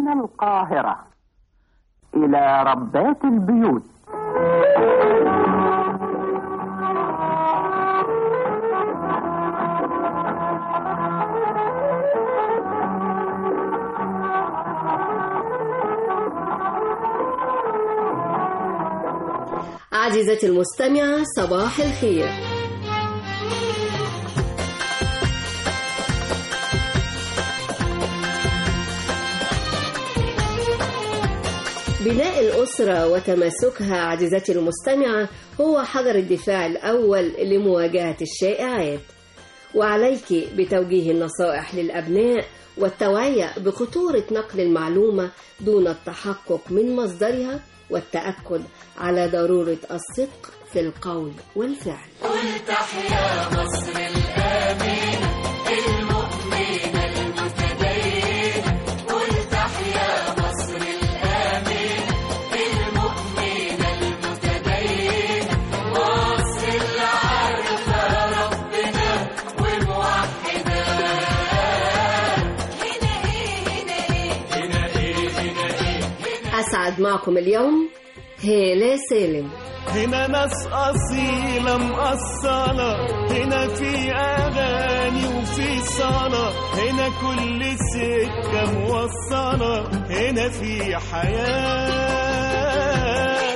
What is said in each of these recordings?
من القاهرة إلى ربات البيوت عزيزتي المستمعة صباح الخير بناء الأسرة وتماسكها عزيزتي المستمعة هو حجر الدفاع الأول لمواجهة الشائعات وعليك بتوجيه النصائح للأبناء والتوعية بخطورة نقل المعلومة دون التحقق من مصدرها والتأكد على ضرورة الصدق في القول والفعل قل تحيا مصر الآمنة المؤمنة المتدينة قل تحيا مصر الآمنة المؤمنة المتدينة مصر اللي عارفة ربنا وموحدة هنا ايه هنا ايه هنا ايه هنا ايه أسعد معكم اليوم هالة سالم هنا ناس أصيلة مقصلة هنا في أغاني وفي صلاة هنا كل سكة موصلة هنا في حياة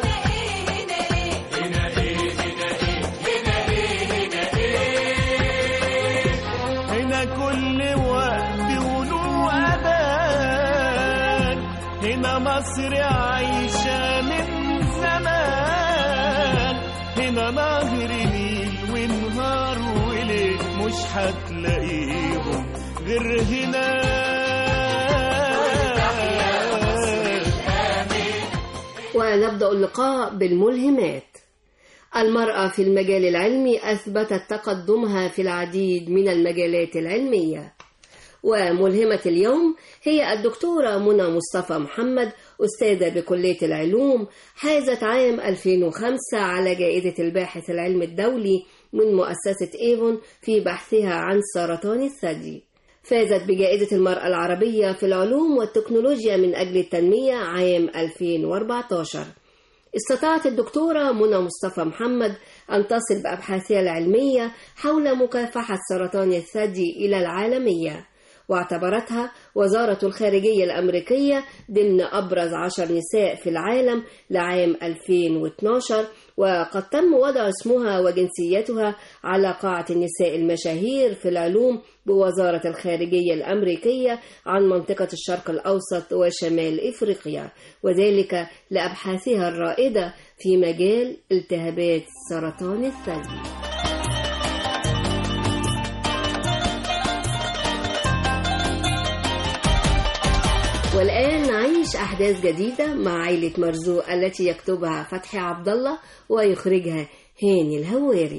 هنا كل وقت وله أذان هنا مصر عايشة من زمان هنا نهر نيل ونهار وليل مش هتلاقيهم غير هنا ونبدأ اللقاء بالملهمات المرأة في المجال العلمي أثبتت تقدمها في العديد من المجالات العلمية وملهمة اليوم هي الدكتورة منى مصطفى محمد أستاذة بكلية العلوم حازت عام 2005 على جائزة الباحث العلمي الدولي من مؤسسة إيفون في بحثها عن سرطان الثدي فازت بجائزة المرأة العربية في العلوم والتكنولوجيا من أجل التنمية عام 2014 استطاعت الدكتورة منى مصطفى محمد أن تصل بأبحاثها العلمية حول مكافحة سرطان الثدي إلى العالمية واعتبرتها وزارة الخارجية الأمريكية ضمن أبرز عشر نساء في العالم لعام 2012 وقد تم وضع اسمها وجنسيتها على قاعة النساء المشاهير في العلوم بوزارة الخارجية الأمريكية عن منطقة الشرق الأوسط وشمال إفريقيا وذلك لأبحاثها الرائدة في مجال التهابات سرطان الثدي والآن نعيش أحداث جديدة مع عائلة مرزوق التي يكتبها فتحي عبد الله ويخرجها هاني الهواري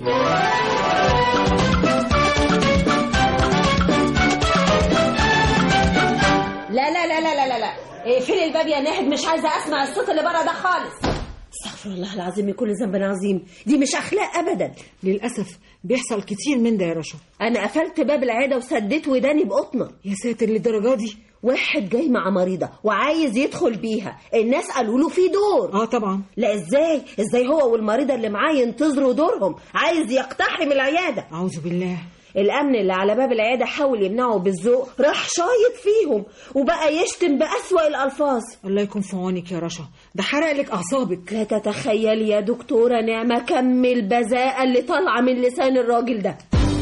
لا لا لا لا لا لا لا اقفلي الباب يا ناهد مش عايزه اسمع الصوت اللي بره ده خالص استغفر الله العظيم من كل ذنب عظيم دي مش اخلاق ابدا للأسف بيحصل كتير من ده يا رشا انا قفلت باب العياده وسديت وداني بقطنه يا ساتر للدرجة دي واحد جاي مع مريضه وعايز يدخل بيها الناس قالوا له في دور اه طبعا لا ازاي ازاي هو والمريضه اللي معاه ينتظروا دورهم عايز يقتحم العياده أعوذ بالله الامن اللي على باب العياده حاول يمنعه بالذوق راح شايط فيهم وبقى يشتم باسوا الالفاظ الله يكون في عونك يا رشا ده حرق لك أعصابك لا تتخيل يا دكتورة نعمة كم البذاءة اللي طالعة من لسان الراجل ده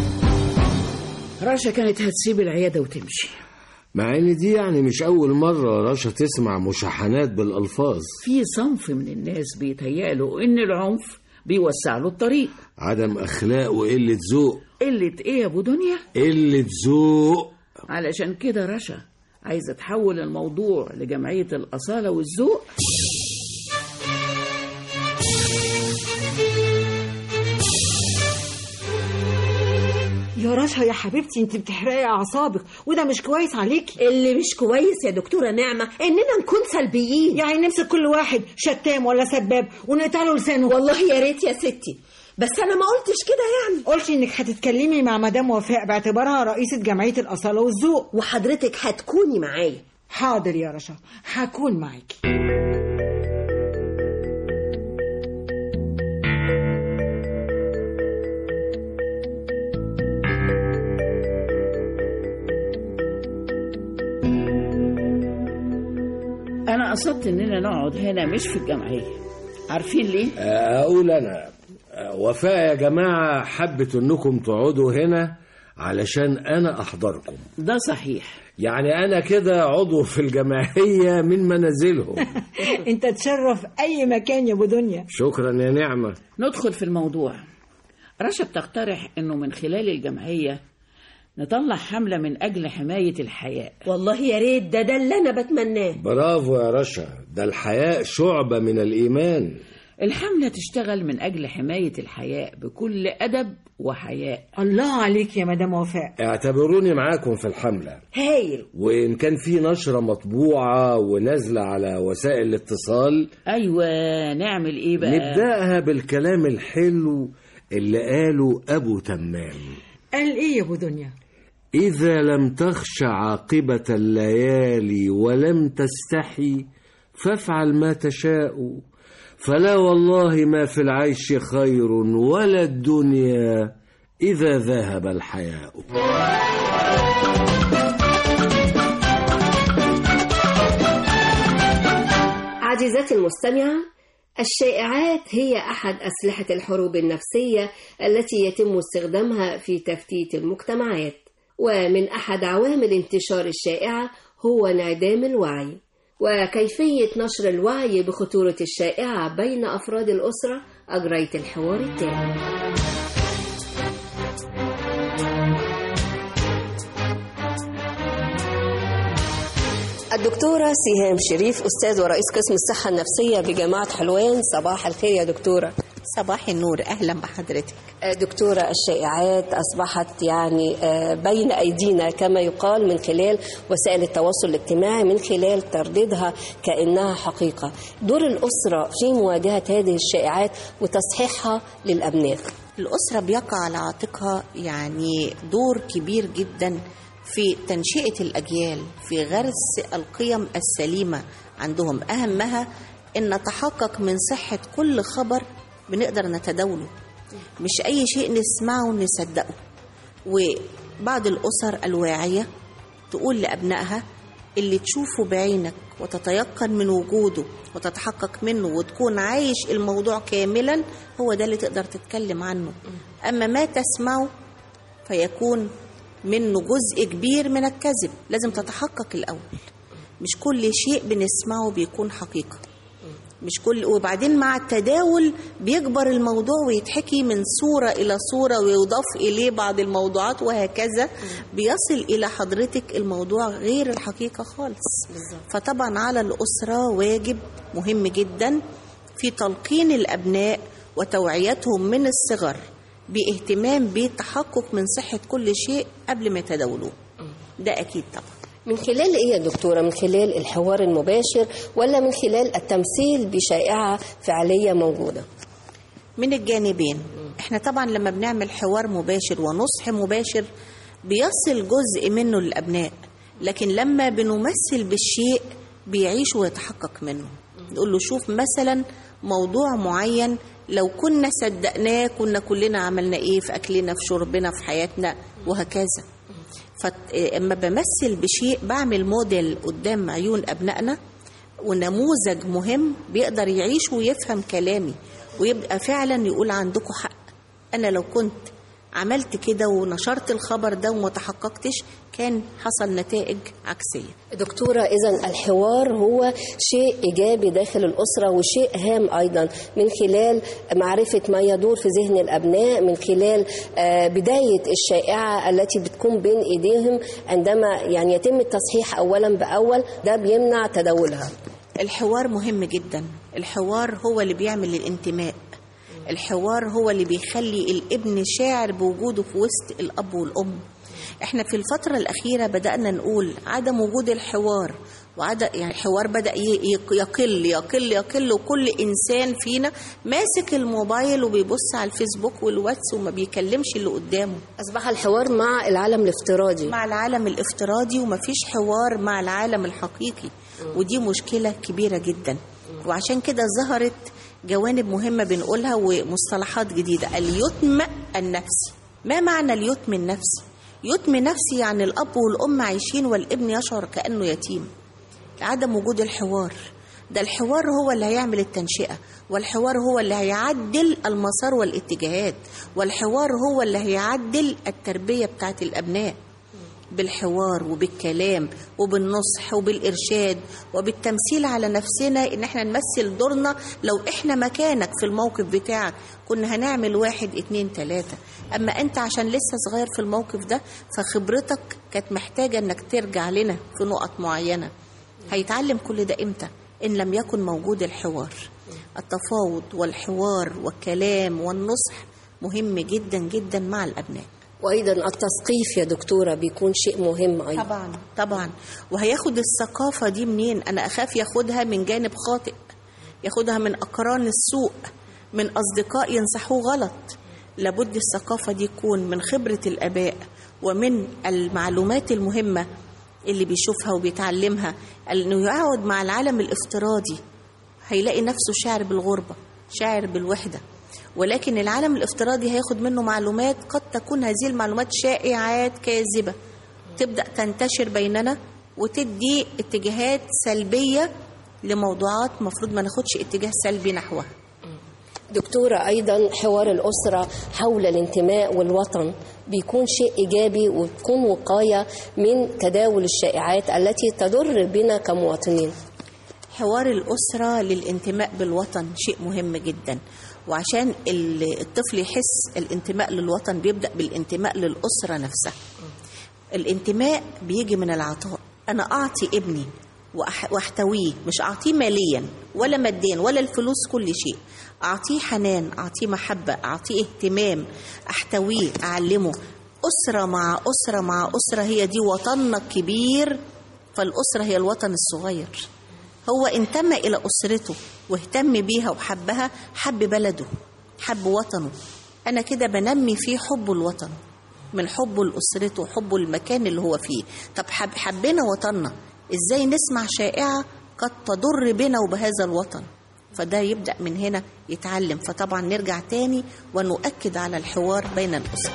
رشا كانت هتسيب العيادة وتمشي مع ان دي يعني مش اول مرة رشا تسمع مشاحنات بالالفاظ في صنف من الناس بيتهيأله إن العنف بيوسع له الطريق عدم اخلاق وقلة ذوق قلة إيه يا أبو دنيا؟ قلة ذوق علشان كده رشا عايزة تحول الموضوع لجمعية الأصالة والذوق يا رشا يا حبيبتي انت بتحرقي أعصابك وده مش كويس عليكي اللي مش كويس يا دكتورة نعمة إننا نكون سلبيين يعني نمسك كل واحد شتام ولا سباب ونقطع له لسانه والله يا ريت يا ستي بس أنا ما قلتش كده يعني قلت انك هتتكلمي مع مدام وفاء باعتبارها رئيسة جمعية الأصالة والذوق وحضرتك هتكوني معايا حاضر يا رشا هكون معاكي أنا قصدت إننا نقعد هنا مش في الجمعية عارفين ليه؟ اقول انا وفاء يا جماعه حبت انكم تقعدوا هنا علشان انا احضركم ده صحيح يعني انا كده عضو في الجمعيه من منازلهم انت تشرف اي مكان يا ابو دنيا شكرا يا نعمه ندخل في الموضوع رشا بتقترح إنه من خلال الجمعية نطلع حملة من أجل حماية الحياة والله يا ريت ده ده اللي انا بتمناه برافو يا رشا ده الحياء شعبه من الايمان الحملة تشتغل من أجل حماية الحياة بكل أدب وحياء الله عليك يا مدام وفاء اعتبروني معاكم في الحمله هايل وان كان في نشره مطبوعه ونازله على وسائل الاتصال أيوة نعمل إيه بقى؟ نبداها بالكلام الحلو اللي قاله ابو تمام قال ايه يا ابو دنيا إذا لم تخش عاقبة الليالي ولم تستحي فافعل ما تشاء فلا والله ما في العيش خير ولا الدنيا إذا ذهب الحياء عزيزتي المستمعة الشائعات هي أحد أسلحة الحروب النفسية التي يتم استخدامها في تفتيت المجتمعات ومن أحد عوامل انتشار الشائعة هو انعدام الوعي وكيفية نشر الوعي بخطورة الشائعة بين أفراد الأسرة أجريت الحوار التالي الدكتورة سهام شريف أستاذ ورئيس قسم الصحة النفسية بجامعة حلوان صباح الخير يا دكتورة صباح النور اهلا بحضرتك دكتورة الشائعات أصبحت يعني آه، بين أيدينا كما يقال من خلال وسائل التواصل الاجتماعي من خلال ترديدها كأنها حقيقة دور الأسرة في مواجهة هذه الشائعات وتصحيحها للأبناء الاسره بيقع على عاتقها يعني دور كبير جدا في تنشئه الاجيال في غرس القيم السليمه عندهم اهمها ان نتحقق من صحه كل خبر بنقدر نتداوله مش اي شيء نسمعه ونصدقه وبعض الاسر الواعيه تقول لابنائها اللي تشوفه بعينك وتتيقن من وجوده وتتحقق منه وتكون عايش الموضوع كاملا هو ده اللي تقدر تتكلم عنه اما ما تسمعه فيكون منه جزء كبير من الكذب لازم تتحقق الاول مش كل شيء بنسمعه بيكون حقيقه مش كل وبعدين مع التداول بيكبر الموضوع ويتحكي من صورة إلى صورة ويضاف إليه بعض الموضوعات وهكذا بيصل إلى حضرتك الموضوع غير الحقيقة خالص فطبعا على الأسرة واجب مهم جدا في تلقين الأبناء وتوعيتهم من الصغر باهتمام بالتحقق من صحة كل شيء قبل ما يتداولوه ده أكيد طبعا من خلال إيه يا دكتورة من خلال الحوار المباشر ولا من خلال التمثيل بشائعة فعلية موجودة من الجانبين احنا طبعا لما بنعمل حوار مباشر ونصح مباشر بيصل جزء منه للابناء لكن لما بنمثل بالشيء بيعيش ويتحقق منه نقول له شوف مثلا موضوع معين لو كنا صدقناه كنا كلنا عملنا ايه في اكلنا في شربنا في حياتنا وهكذا فاما بمثل بشيء بعمل موديل قدام عيون ابنائنا ونموذج مهم بيقدر يعيش ويفهم كلامي ويبقى فعلا يقول عندكم حق انا لو كنت عملت كده ونشرت الخبر ده وما تحققتش كان حصل نتائج عكسيه دكتورة إذا الحوار هو شيء إيجابي داخل الأسرة وشيء هام أيضا من خلال معرفة ما يدور في ذهن الأبناء من خلال آه، بداية الشائعة التي بتكون بين إيديهم عندما يعني يتم التصحيح أولا بأول ده بيمنع تداولها الحوار مهم جدا الحوار هو اللي بيعمل الانتماء الحوار هو اللي بيخلي الابن شاعر بوجوده في وسط الاب والام احنا في الفترة الأخيرة بدأنا نقول عدم وجود الحوار وعدد يعني الحوار بدا ي- ي- يقل يقل يقل وكل انسان فينا ماسك الموبايل وبيبص على الفيسبوك والواتس وما بيكلمش اللي قدامه أصبح الحوار مع العالم الافتراضي مع العالم الافتراضي ومفيش حوار مع العالم الحقيقي ودي مشكلة كبيرة جدا وعشان كده ظهرت جوانب مهمة بنقولها ومصطلحات جديدة اليتم النفسي ما معنى اليتم النفسي؟ يتم نفسي يعني الأب والأم عايشين والابن يشعر كأنه يتيم عدم وجود الحوار ده الحوار هو اللي هيعمل التنشئة والحوار هو اللي هيعدل المسار والاتجاهات والحوار هو اللي هيعدل التربية بتاعت الأبناء بالحوار وبالكلام وبالنصح وبالإرشاد وبالتمثيل على نفسنا إن احنا نمثل دورنا لو احنا مكانك في الموقف بتاعك كنا هنعمل واحد اتنين تلاتة أما أنت عشان لسه صغير في الموقف ده فخبرتك كانت محتاجة إنك ترجع لنا في نقط معينة هيتعلم كل ده إمتى إن لم يكن موجود الحوار التفاوض والحوار والكلام والنصح مهم جدا جدا مع الأبناء وأيضا التثقيف يا دكتورة بيكون شيء مهم أيضا طبعا طبعا وهياخد الثقافة دي منين أنا أخاف ياخدها من جانب خاطئ ياخدها من أقران السوء من أصدقاء ينصحوه غلط لابد الثقافة دي تكون من خبرة الآباء ومن المعلومات المهمة اللي بيشوفها وبيتعلمها انه يقعد مع العالم الافتراضي هيلاقي نفسه شاعر بالغربة شاعر بالوحدة ولكن العالم الافتراضي هياخد منه معلومات قد تكون هذه المعلومات شائعات كاذبة تبدأ تنتشر بيننا وتدي اتجاهات سلبية لموضوعات مفروض ما ناخدش اتجاه سلبي نحوها دكتورة أيضا حوار الأسرة حول الانتماء والوطن بيكون شيء إيجابي وتكون وقاية من تداول الشائعات التي تضر بنا كمواطنين حوار الأسرة للانتماء بالوطن شيء مهم جدا وعشان ال- الطفل يحس الانتماء للوطن بيبدأ بالانتماء للأسرة نفسها الانتماء بيجي من العطاء أنا أعطي ابني وأح- واحتويه مش أعطيه ماليا ولا ماديا ولا الفلوس كل شيء أعطيه حنان أعطيه محبة أعطيه اهتمام أحتويه أعلمه أسرة مع أسرة مع أسرة هي دي وطننا الكبير فالأسرة هي الوطن الصغير هو انتمى إلى أسرته واهتم بيها وحبها حب بلده حب وطنه أنا كده بنمي فيه حب الوطن من حبه لأسرته وحبه للمكان اللي هو فيه طب حب حبينا وطننا إزاي نسمع شائعة قد تضر بنا وبهذا الوطن فده يبدأ من هنا يتعلم فطبعا نرجع تاني ونؤكد على الحوار بين الأسر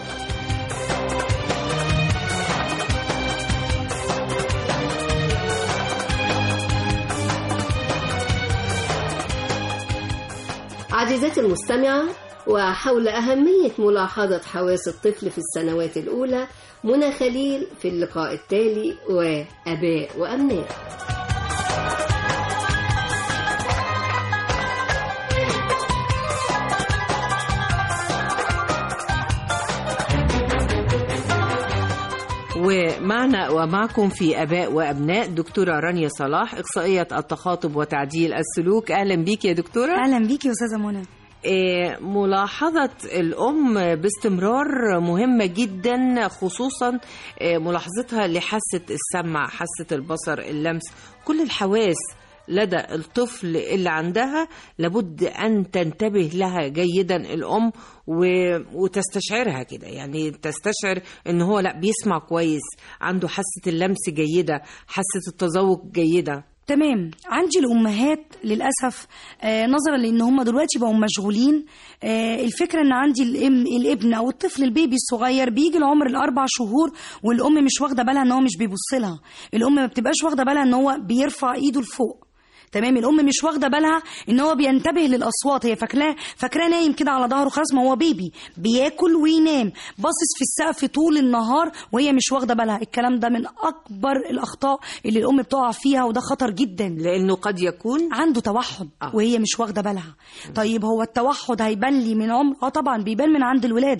عزيزتي المستمعة وحول أهمية ملاحظة حواس الطفل في السنوات الأولى منى خليل في اللقاء التالي وأباء وأبناء ومعنا ومعكم في اباء وابناء دكتوره رانيا صلاح اخصائيه التخاطب وتعديل السلوك اهلا بيك يا دكتوره اهلا بيكي يا استاذه منى آه، ملاحظة الأم باستمرار مهمة جدا خصوصا آه، ملاحظتها لحاسة السمع حاسة البصر اللمس كل الحواس لدى الطفل اللي عندها لابد أن تنتبه لها جيدا الأم و... وتستشعرها كده يعني تستشعر ان هو لا بيسمع كويس عنده حاسة اللمس جيدة حاسة التذوق جيدة تمام عندي الامهات للاسف آه نظرا لان هم دلوقتي بقوا مشغولين آه الفكره ان عندي الابن, الابن او الطفل البيبي الصغير بيجي العمر الاربع شهور والام مش واخده بالها ان هو مش بيبص لها الام ما بتبقاش واخده بالها ان هو بيرفع ايده لفوق تمام الام مش واخده بالها ان هو بينتبه للاصوات هي فاكراه فاكراه نايم كده على ظهره خلاص ما هو بيبي بياكل وينام باصص في السقف طول النهار وهي مش واخده بالها الكلام ده من اكبر الاخطاء اللي الام بتقع فيها وده خطر جدا لانه قد يكون عنده توحد آه. وهي مش واخده بالها طيب هو التوحد هيبان لي من عمر اه طبعا بيبان من عند الولاده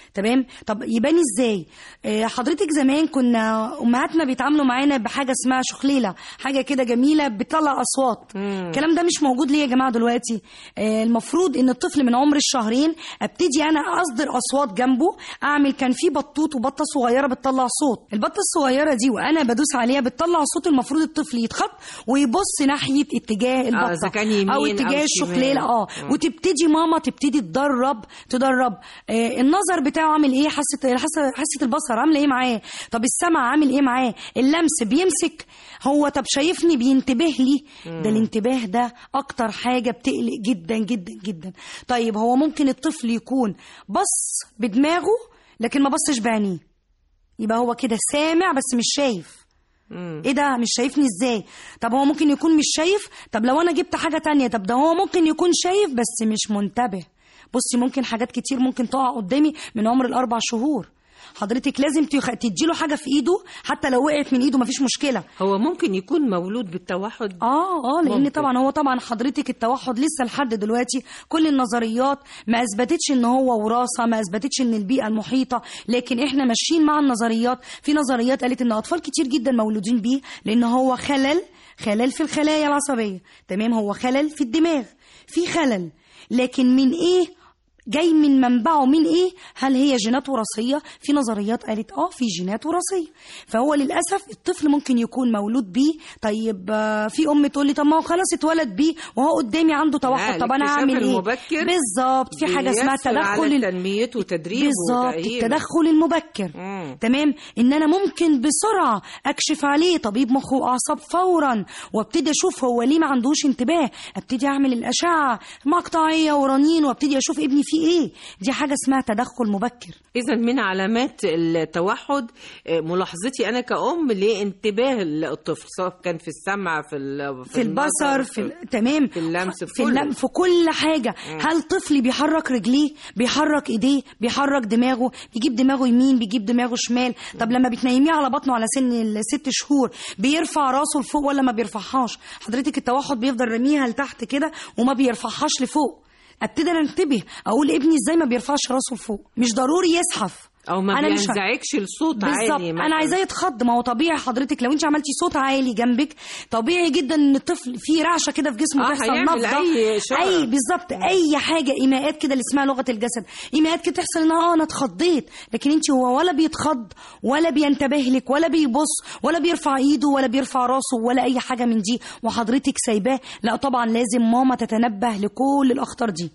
تمام طب يبان ازاي آه، حضرتك زمان كنا امهاتنا بيتعاملوا معانا بحاجه اسمها شخليله حاجه كده جميله بتطلع اصوات الكلام ده مش موجود ليه يا جماعه دلوقتي آه، المفروض ان الطفل من عمر الشهرين ابتدي انا اصدر اصوات جنبه اعمل كان في بطوط وبطه صغيره بتطلع صوت البطه الصغيره دي وانا بدوس عليها بتطلع صوت المفروض الطفل يتخط ويبص ناحيه اتجاه البطه إذا كان يمين او أو اتجاه شمال. الشخليله اه آه. وتبتدي ماما تبتدي تدرب تدرب آه النظر بتاعه عامل ايه حاسه حاسه حاسه البصر عامله ايه معاه طب السمع عامل ايه معاه اللمس بيمسك هو طب شايفني بينتبه لي ده الانتباه ده اكتر حاجه بتقلق جدا جدا جدا طيب هو ممكن الطفل يكون بص بدماغه لكن ما بصش بعينيه يبقى هو كده سامع بس مش شايف ايه ده مش شايفني ازاي طب هو ممكن يكون مش شايف طب لو انا جبت حاجه تانية طب ده هو ممكن يكون شايف بس مش منتبه بصي ممكن حاجات كتير ممكن تقع قدامي من عمر الاربع شهور حضرتك لازم تخ... تديله حاجه في ايده حتى لو وقعت من ايده مفيش مشكله هو ممكن يكون مولود بالتوحد اه اه لان ممكن. طبعا هو طبعا حضرتك التوحد لسه لحد دلوقتي كل النظريات ما اثبتتش ان هو وراثه ما اثبتتش ان البيئه المحيطه لكن احنا ماشيين مع النظريات في نظريات قالت ان اطفال كتير جدا مولودين بيه لان هو خلل خلل في الخلايا العصبيه تمام هو خلل في الدماغ في خلل لكن من ايه جاي من منبعه من ايه هل هي جينات وراثيه في نظريات قالت اه في جينات وراثيه فهو للاسف الطفل ممكن يكون مولود بيه طيب آه، في ام تقول لي طب ما هو خلاص اتولد بيه وهو قدامي عنده توحد لا، طب انا الاكتشاف اعمل ايه المبكر بالظبط في حاجه اسمها بيسهل على التدخل ال- تنميته وتدريبه بالظبط وتأهيله. التدخل المبكر مم. تمام ان انا ممكن بسرعه اكشف عليه طبيب مخ واعصاب فورا وابتدي اشوف هو ليه ما عندوش انتباه ابتدي اعمل الاشعه مقطعيه ورنين وابتدي اشوف ابني فيه ايه دي حاجه اسمها تدخل مبكر إذا من علامات التوحد آه، ملاحظتي أنا كأم لانتباه الطفل سواء كان في السمع في ال- في البصر في ال- تمام في اللمس في في كله. اللم في كل حاجه هل طفلي بيحرك رجليه بيحرك ايديه بيحرك دماغه بيجيب دماغه يمين بيجيب دماغه شمال طب لما بتنيميه على بطنه على سن الست شهور بيرفع راسه لفوق ولا ما بيرفعهاش حضرتك التوحد بيفضل رميها لتحت كده وما بيرفعهاش لفوق ابتدي أنا انتبه اقول ابني ازاي ما بيرفعش راسه لفوق مش ضروري يزحف أو ما أنا مش ه- بينزعجش الصوت عالي بالظبط مثلاً. انا عايزاه يتخض ما هو طبيعي حضرتك لو انت عملتي صوت عالي جنبك طبيعي جدا ان الطفل فيه رعشه كده في جسمه آه، تحصل هيعمل نفضه أي إشارة. اي بالظبط اي حاجه ايماءات كده اللي اسمها لغه الجسد ايماءات كده تحصل ان اه انا اتخضيت لكن انت هو ولا بيتخض ولا بينتبه لك ولا بيبص ولا بيرفع ايده ولا بيرفع راسه ولا اي حاجه من دي وحضرتك سايباه لا طبعا لازم ماما تتنبه لكل الاخطار دي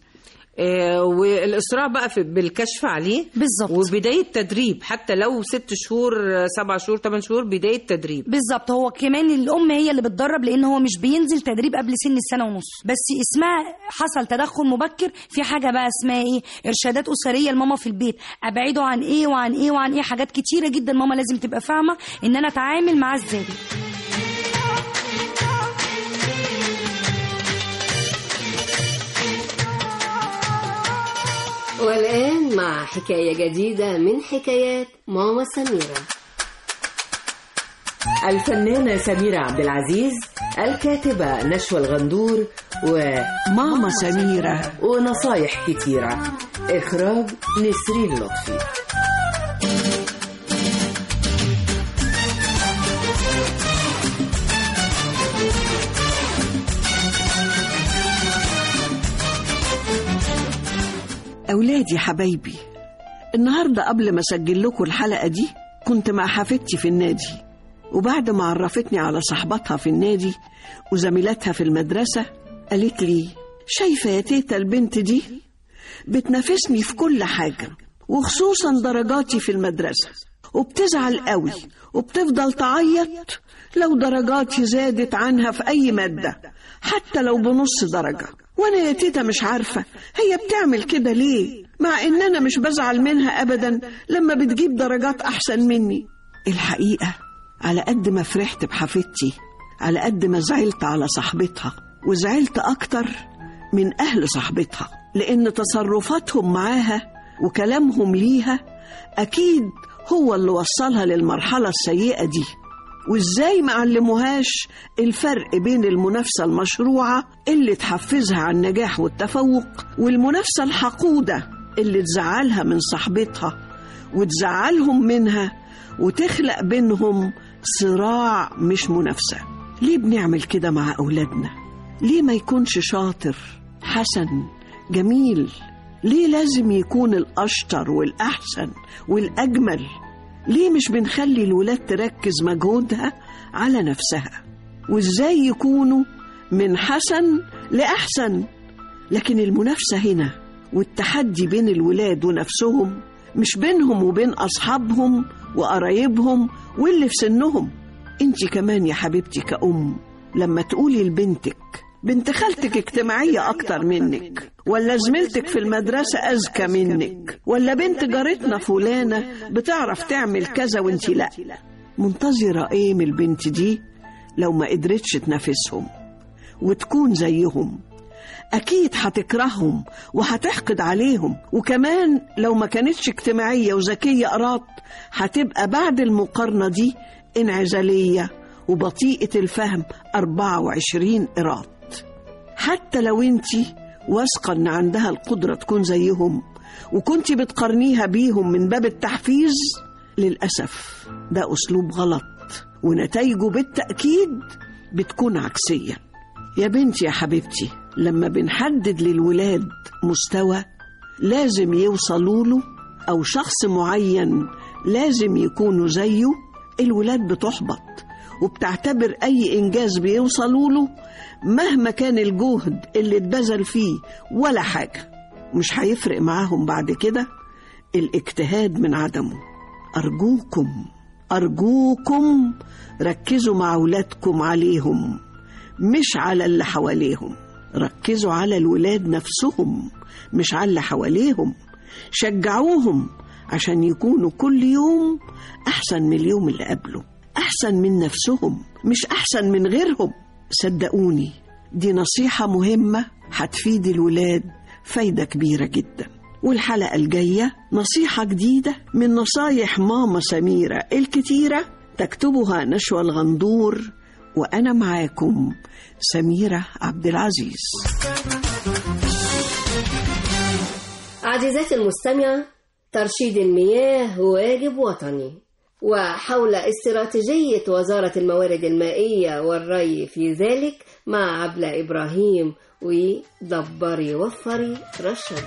آه، والإسراع بقى في بالكشف عليه بالظبط وبداية تدريب حتى لو ست شهور آه، سبع شهور ثمان شهور بداية تدريب بالظبط هو كمان الام هي اللي بتدرب لان هو مش بينزل تدريب قبل سن السنه ونص بس اسمها حصل تدخل مبكر في حاجه بقى اسمها ايه ارشادات اسريه لماما في البيت ابعده عن ايه وعن ايه وعن ايه حاجات كتيره جدا ماما لازم تبقى فاهمه ان انا اتعامل معاه ازاي والآن مع حكاية جديدة من حكايات ماما سميرة الفنانة سميرة عبد العزيز الكاتبة نشوى الغندور وماما سميرة ونصايح كتيرة إخراج نسرين لطفي أولادي حبايبي النهاردة قبل ما أسجل لكم الحلقة دي كنت مع حفيدتي في النادي وبعد ما عرفتني على صاحبتها في النادي وزميلتها في المدرسة قالت لي شايفة يا تيتا البنت دي بتنافسني في كل حاجة وخصوصا درجاتي في المدرسة وبتزعل قوي وبتفضل تعيط لو درجاتي زادت عنها في أي مادة حتى لو بنص درجة وأنا يا تيتا مش عارفة هي بتعمل كده ليه مع إن أنا مش بزعل منها أبدا لما بتجيب درجات أحسن مني الحقيقة على قد ما فرحت بحفيدتي على قد ما زعلت على صاحبتها وزعلت أكتر من أهل صاحبتها لأن تصرفاتهم معاها وكلامهم ليها أكيد هو اللي وصلها للمرحلة السيئة دي وإزاي ما علموهاش الفرق بين المنافسة المشروعة اللي تحفزها على النجاح والتفوق والمنافسة الحقودة اللي تزعلها من صاحبتها وتزعلهم منها وتخلق بينهم صراع مش منافسة ليه بنعمل كده مع أولادنا ليه ما يكونش شاطر حسن جميل ليه لازم يكون الأشطر والأحسن والأجمل ليه مش بنخلي الولاد تركز مجهودها على نفسها وإزاي يكونوا من حسن لأحسن لكن المنافسة هنا والتحدي بين الولاد ونفسهم مش بينهم وبين أصحابهم وقرايبهم واللي في سنهم انت كمان يا حبيبتي كأم لما تقولي لبنتك بنت خالتك اجتماعية أكتر منك ولا زميلتك في المدرسة أذكى منك ولا بنت جارتنا فلانة بتعرف تعمل كذا وانت لا منتظرة ايه من البنت دي لو ما قدرتش تنافسهم وتكون زيهم أكيد هتكرههم وهتحقد عليهم وكمان لو ما كانتش اجتماعية وذكية قراط هتبقى بعد المقارنة دي انعزالية وبطيئة الفهم 24 قراط حتى لو انت واثقة ان عندها القدرة تكون زيهم وكنت بتقارنيها بيهم من باب التحفيز للأسف ده أسلوب غلط ونتائجه بالتأكيد بتكون عكسية يا بنتي يا حبيبتي لما بنحدد للولاد مستوى لازم يوصلوا له أو شخص معين لازم يكونوا زيه الولاد بتحبط وبتعتبر أي إنجاز بيوصلوا له مهما كان الجهد اللي اتبذل فيه ولا حاجة مش هيفرق معاهم بعد كده الاجتهاد من عدمه أرجوكم أرجوكم ركزوا مع أولادكم عليهم مش على اللي حواليهم ركزوا على الولاد نفسهم مش على اللي حواليهم شجعوهم عشان يكونوا كل يوم أحسن من اليوم اللي قبله أحسن من نفسهم مش أحسن من غيرهم صدقوني دي نصيحة مهمة هتفيد الولاد فايدة كبيرة جدا والحلقة الجاية نصيحة جديدة من نصايح ماما سميرة الكتيرة تكتبها نشوى الغندور وأنا معاكم سميرة عبد العزيز عزيزاتي المستمعة ترشيد المياه واجب وطني وحول استراتيجية وزارة الموارد المائية والري في ذلك مع عبلة إبراهيم ودبري وفري رشد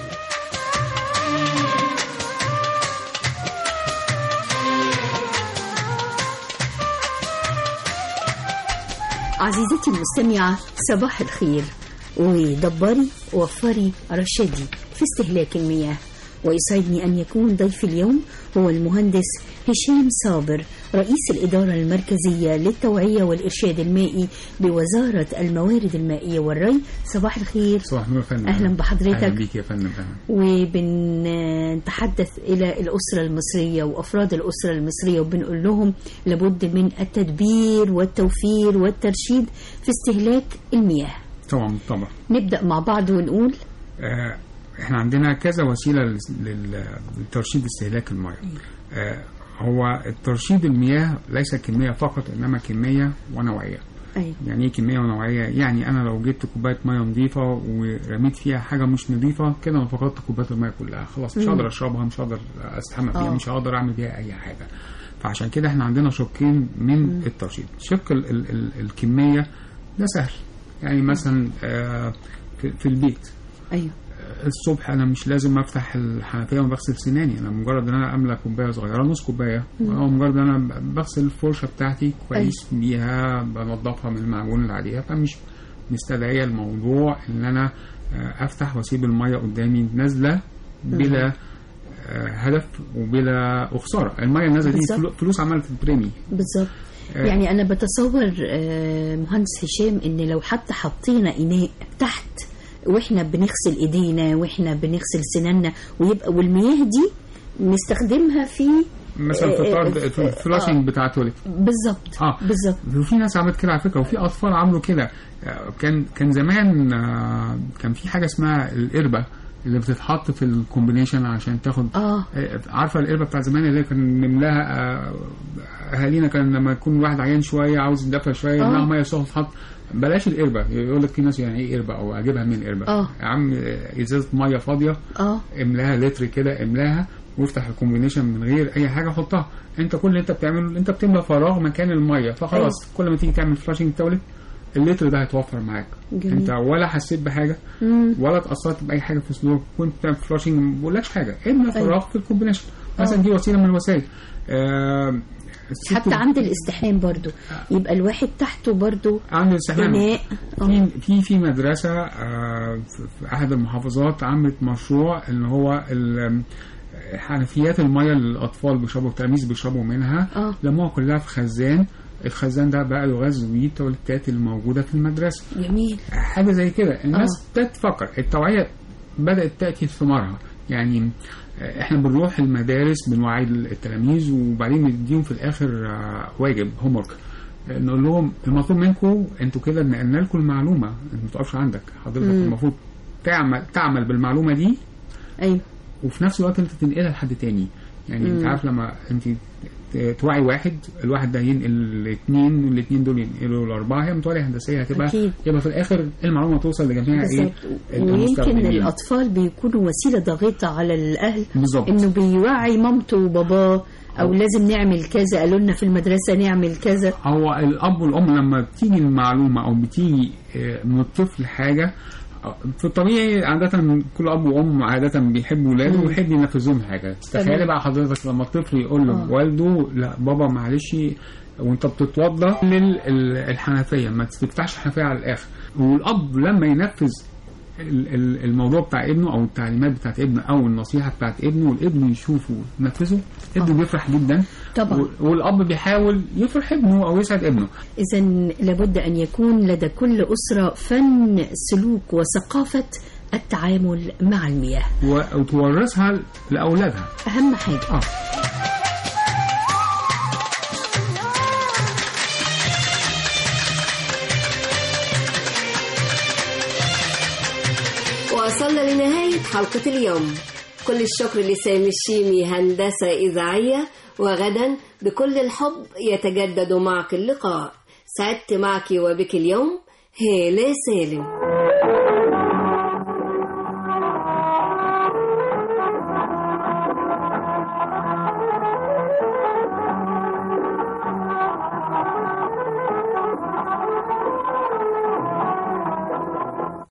عزيزتي المستمعة صباح الخير ودبري وفري رشدي في استهلاك المياه ويسعدني أن يكون ضيف اليوم هو المهندس هشام صابر رئيس الإدارة المركزية للتوعية والإرشاد المائي بوزارة الموارد المائية والري صباح الخير صباح النور يا فندم أهلا بحضرتك. اهلا بيك يا فندم أهلا. وبنتحدث إلى الأسرة المصرية وأفراد الأسرة المصرية وبنقول لهم لابد من التدبير والتوفير والترشيد في استهلاك المياه طبعا طبعا نبدأ مع بعض ونقول آه احنا عندنا كذا وسيله لل- لل- لترشيد استهلاك المياه آه هو الترشيد المياه ليس كميه فقط انما كميه ونوعيه أيوة. يعني ايه كميه ونوعيه يعني انا لو جبت كوبايه ميه نظيفه ورميت فيها حاجه مش نظيفه كده انا فقدت كوبايه الميه كلها خلاص مش مم. هقدر اشربها مش هقدر استحمى فيها آه. مش هقدر اعمل بيها اي حاجه فعشان كده احنا عندنا شقين من الترشيد شق ال ال ال الكميه ده سهل يعني مثلا آه في, في البيت أيوة. الصبح انا مش لازم افتح الحنفيه وبغسل سناني انا مجرد ان انا املى كوبايه صغيره نص كوبايه مم. او مجرد ان انا بغسل الفرشه بتاعتي كويس بيها بنضفها من المعجون العاديه فمش مستدعيه الموضوع ان انا آه، افتح واسيب الميه قدامي نازله بلا آه، هدف وبلا خساره الميه النازله دي بالظبط. فلو- فلوس عماله تترمي بالظبط آه. يعني أنا بتصور آه، مهندس هشام إن لو حتى حطينا إناء تحت وإحنا بنغسل إيدينا وإحنا بنغسل سناننا ويبقى والمياه دي نستخدمها في مثلا في آه، طرد آه، في الفلاشنج بتاع التواليت بالظبط اه بالظبط وفي ناس عملت كده على فكره وفي اطفال عملوا كده آه، كان كان زمان آه، كان في حاجه اسمها القربه اللي بتتحط في الكومبينيشن عشان تاخد اه عارفه القربه بتاع زمان اللي كان نملاها آه، اهالينا كان لما يكون واحد عيان شويه عاوز يدفى شويه آه. يملاها ميه سخنه تحط بلاش القربه يقول لك في ناس يعني ايه قربه او اجيبها من قربه آه. يا عم آه، ازازه ميه فاضيه اه املاها لتر كده املاها وافتح الكومبينيشن من غير اي حاجه حطها انت كل اللي انت بتعمله انت بتملى فراغ مكان الميه فخلاص كل ما تيجي تعمل فلاشنج تواليت اللتر ده هيتوفر معاك جميل. انت ولا حسيت بحاجه مم. ولا اتاثرت باي حاجه في سلوك كنت بتعمل فلاشنج ما بقولكش حاجه املى أيوة. فراغ في الكومبينيشن مثلا دي وسيله من الوسائل آه الست حتى عند الاستحمام برضو يبقى الواحد تحته برضو عند الاستحمام إناء في في في مدرسه آه، في في احد المحافظات عملت مشروع ان هو ال- حنفيات الميه اللي الاطفال بيشربوا التلاميذ بيشربوا منها آه. لموها كلها في خزان الخزان ده بقى يغذي بيه التواليتات الموجوده في المدرسه جميل حاجه زي كده الناس ابتدت تفكر التوعيه بدات تاتي ثمارها يعني آه، احنا بنروح المدارس بنوعي التلاميذ وبعدين نديهم في الاخر آه، واجب هوم ورك نقول لهم المطلوب منكم انتوا كده نقلنا لكم المعلومه انت ما تقفش عندك حضرتك مم. المفروض تعمل تعمل بالمعلومه دي ايوه وفي نفس الوقت انت تنقلها لحد تاني يعني انت مم. عارف لما انت ت- توعي واحد الواحد ده ينقل الاثنين والاثنين دول ينقلوا الاربعه هي متواليه هندسيه هتبقى أكيد. يبقى في الاخر المعلومه توصل لجميع ايه بالظبط ويمكن المستخدمين. الاطفال بيكونوا وسيله ضاغطه على الاهل بالظبط. انه بيوعي مامته وباباه او لازم نعمل كذا قالوا لنا في المدرسه نعمل كذا هو الاب والام لما بتيجي المعلومه او بتيجي آه، من الطفل حاجه آه، في الطبيعي عادة كل أب وأم عادة بيحبوا ولاده مم. ويحب ينفذ لهم حاجة تمام. تخيلي بقى حضرتك لما الطفل يقول آه. لوالده لا بابا معلش وانت بتتوضى للحنفية ما تفتحش الحنفية على الآخر والأب لما ينفذ ال- ال- الموضوع بتاع ابنه او التعليمات بتاعت ابنه او النصيحه بتاعت ابنه والابن يشوفه ينفذه ابنه بيفرح جدا طبعا. و- والاب بيحاول يفرح ابنه او يسعد ابنه اذا لابد ان يكون لدى كل اسره فن سلوك وثقافه التعامل مع المياه و- وتورثها لاولادها اهم حاجه اه وصلنا لنهاية حلقة اليوم كل الشكر لسامي الشيمي هندسة إذاعية وغدا بكل الحب يتجدد معك اللقاء سعدت معك وبك اليوم هالة سالم